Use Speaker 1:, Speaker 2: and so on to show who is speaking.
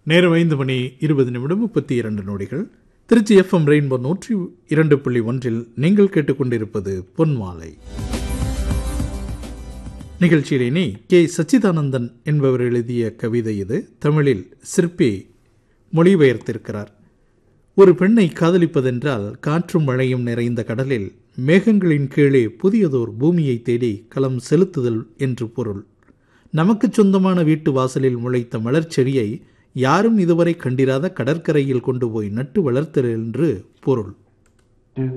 Speaker 1: நேரம் ஐந்து மணி இருபது நிமிடம் முப்பத்தி இரண்டு நொடிகள் திருச்சி எஃப்எம் ரெயின்போ நூற்றி இரண்டு புள்ளி ஒன்றில் நீங்கள் கேட்டுக்கொண்டிருப்பது பொன்மாலை நிகழ்ச்சியில் இனி கே சச்சிதானந்தன் என்பவர் எழுதிய கவிதை இது தமிழில் சிற்பி மொழிபெயர்த்திருக்கிறார் ஒரு பெண்ணை காதலிப்பதென்றால் காற்றும் மழையும் நிறைந்த கடலில் மேகங்களின் கீழே புதியதோர் பூமியை தேடி களம் செலுத்துதல் என்று பொருள் நமக்குச் சொந்தமான வீட்டு வாசலில் முளைத்த மலர்ச்செடியை யாரும் இதுவரை கண்டிராத கடற்கரையில் கொண்டு போய் நட்டு வளர்த்தல் என்று பொருள்